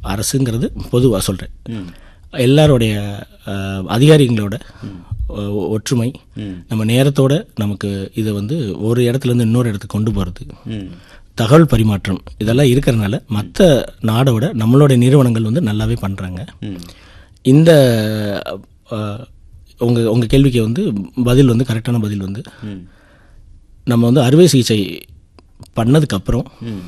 அரசுங்கிறது பொதுவாக சொல்கிறேன் எல்லாருடைய அஹ், அதிகாரிகளோட அஹ், ஒற்றுமை நம்ம நேரத்தோட நமக்கு இதை வந்து ஒரு இடத்துலேருந்து இன்னொரு இடத்துக்கு கொண்டு போகிறது தகவல் பரிமாற்றம் இதெல்லாம் இருக்கிறனால மற்ற நாடை விட நம்மளுடைய நிறுவனங்கள் வந்து நல்லாவே பண்ணுறாங்க இந்த அஹ், உங்க உங்க கேள்விக்கு வந்து பதில் வந்து கரெக்டான பதில் வந்து நம்ம வந்து அறுவை சிகிச்சை பண்ணதுக்கப்புறம்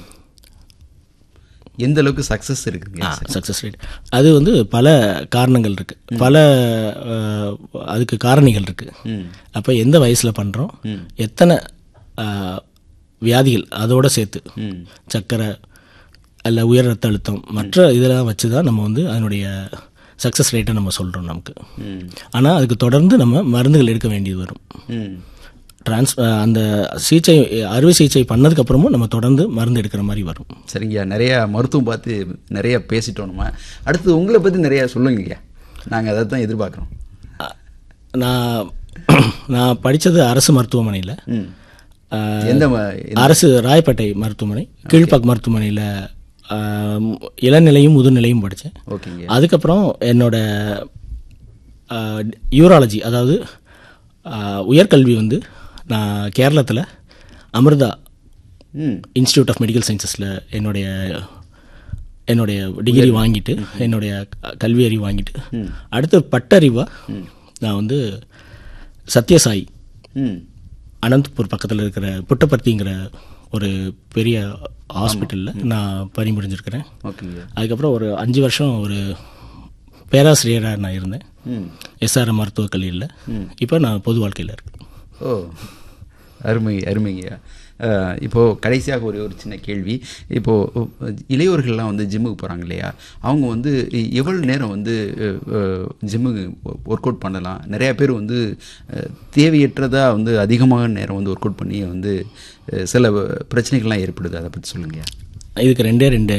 எந்த அளவுக்கு சக்ஸஸ் இருக்குங்க சக்ஸஸ் ரேட் அது வந்து பல காரணங்கள் இருக்கு பல அஹ், அதுக்கு காரணிகள் இருக்கு அப்போ எந்த வயசில் பண்ணுறோம் எத்தனை அஹ், வியாதிகள் அதோட சேர்த்து சர்க்கரை அல்ல உயர் ரத்த அழுத்தம் மற்ற இதெல்லாம் வச்சு தான் நம்ம வந்து அதனுடைய சக்ஸஸ் ரேட்டை நம்ம சொல்கிறோம் நமக்கு ஆனால் அதுக்கு தொடர்ந்து நம்ம மருந்துகள் எடுக்க வேண்டியது வரும் ம் டிரான்ஸ் அந்த சிகிச்சை அறுவை சிகிச்சை பண்ணதுக்கப்புறமும் நம்ம தொடர்ந்து மருந்து எடுக்கிற மாதிரி வரும் சரிங்கய்யா நிறைய மருத்துவம் பார்த்து நிறைய பேசிட்டோம் நம்ம அடுத்து உங்களை பற்றி நிறைய சொல்லுங்கய்யா நாங்கள் அதை தான் எதிர்பார்க்குறோம் அ- நான் நான் படித்தது அரசு மருத்துவமனையில் ம் எந்த ம- அரசு ராயப்பேட்டை மருத்துவமனை கீழ்ப்பாக் மருத்துவமனையில் இளநிலையும் முதுநிலையும் படித்தேன் ஓகேங்க அதுக்கப்புறம் என்னோட யூராலஜி அதாவது ஆ, உயர்கல்வி வந்து நான் கேரளத்தில் அமிர்தா ம் இன்ஸ்டியூட் ஆஃப் மெடிக்கல் சயின்சஸில் என்னுடைய என்னுடைய டிகிரி வாங்கிட்டு என்னுடைய க- கல்வி அறிவு வாங்கிட்டு அடுத்து பட்டறிவாக நான் வந்து சத்யசாய் ம் அனந்தபூர் பக்கத்தில் இருக்கிற புட்டபர்த்திங்கிற ஒரு பெரிய ஹாஸ்பிட்டலில் நான் பணிபுரிஞ்சிருக்கிறேன் ஓகேங்க அதுக்கப்புறம் ஒரு அஞ்சு வருஷம் ஒரு பேராசிரியராக நான் இருந்தேன் ம் எஸ்ஆர்எம் மருத்துவக் கல்லூரியில் இப்போ நான் பொது வாழ்க்கையில் இருக்கேன் ஓ அருமை அருமைங்கய்யா அஹ், இப்போ கடைசியாக ஒரு ஒரு சின்ன கேள்வி இப்போ அஹ், இளையோர்கள்லாம் வந்து ஜிம்முக்கு போகிறாங்க இல்லையா அவங்க வந்து எ- எவ்வளவு நேரம் வந்து ஜிம்முக்கு ஒர்க் அவுட் பண்ணலாம் நிறைய பேர் வந்து அஹ், தேவையற்றதா வந்து அதிகமாக நேரம் வந்து ஒர்க் அவுட் பண்ணி வந்து அஹ், சில பிரச்சனைகள்லாம் ஏற்படுது அதை பற்றி சொல்லுங்கய்யா இதுக்கு ரெண்டே ரெண்டு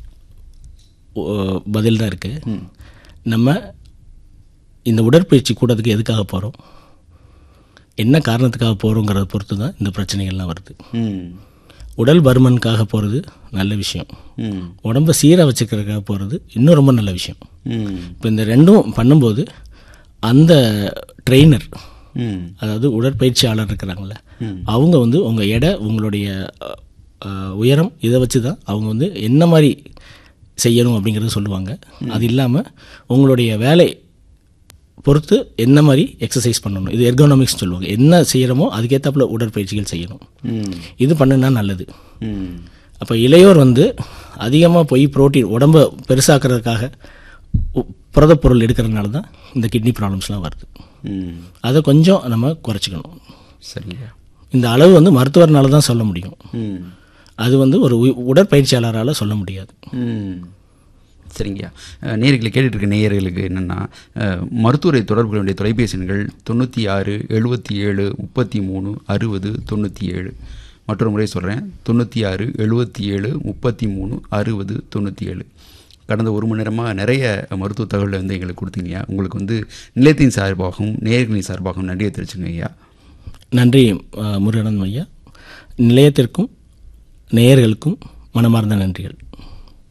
ஓ, பதில் தான் இருக்குது நம்ம இந்த உடற்பயிற்சி கூடத்துக்கு எதுக்காக போகிறோம் என்ன காரணத்துக்காக போகிறோங்கிறத பொறுத்து தான் இந்த பிரச்சனைகள்லாம் வருது ம் உடல் பருமனுக்காக போகிறது நல்ல விஷயம் ம் உடம்ப சீராக வச்சுக்கிறதுக்காக போகிறது இன்னும் ரொம்ப நல்ல விஷயம் ம் இப்போ இந்த ரெண்டும் பண்ணும்போது அந்த ட்ரெயினர் ம் அதாவது உடற்பயிற்சியாளர் இருக்கிறாங்களே அவங்க வந்து உங்கள் எடை உங்களுடைய அஹ், அஹ், உயரம் இதை வச்சு தான் அவங்க வந்து என்ன மாதிரி செய்யணும் அப்படிங்கிறத சொல்லுவாங்க அது இல்லாமல் உங்களுடைய வேலை பொறுத்து என்ன மாதிரி எக்ஸசைஸ் பண்ணணும் இது எர்கோனாமிக்ஸ் சொல்லுவாங்க என்ன செய்கிறோமோ அதுக்கேற்றாப்புல உடற்பயிற்சிகள் செய்யணும் ம் இது பண்ணுனா நல்லது ம் அப்போ இளையோர் வந்து அதிகமாக போய் புரோட்டீன் உடம்ப பெருசாக்குறதுக்காக உ- புரதப் பொருள் எடுக்கிறதுனால தான் இந்த கிட்னி ப்ராப்ளம்ஸ்லாம் வருது ம் அதை கொஞ்சம் நம்ம குறைச்சிக்கணும் சரிங்க இந்த அளவு வந்து மருத்துவர்னால தான் சொல்ல முடியும் ம் அது வந்து ஒரு உ- உடற்பயிற்சியாளரால் சொல்ல முடியாது ம் சரிங்கய்யா அஹ், நேயர்களை கேட்டுட்டு இருக்க நேயர்களுக்கு என்னென்னா மருத்துவரை தொடர்பு கொள்ள வேண்டிய தொலைபேசி எண்கள் தொண்ணூற்றி ஆறு எழுபத்தி ஏழு முப்பத்தி மூணு அறுபது தொண்ணூற்றி ஏழு மற்றொரு முறை சொல்கிறேன் தொண்ணூற்றி ஆறு எழுபத்தி ஏழு முப்பத்தி மூணு அறுபது தொண்ணூற்றி ஏழு கடந்த ஒரு மணி நேரமாக நிறைய மருத்துவ தகவலை வந்து எங்களுக்கு கொடுத்தீங்க உங்களுக்கு வந்து நிலையத்தின் சார்பாகவும் நேயர்களின் சார்பாகவும் நன்றியை தெரிவிச்சுங்க ஐயா நன்றி அஹ், முருகானந்தம் ஐயா நிலையத்திற்கும் நேயர்களுக்கும் மனமார்ந்த நன்றிகள்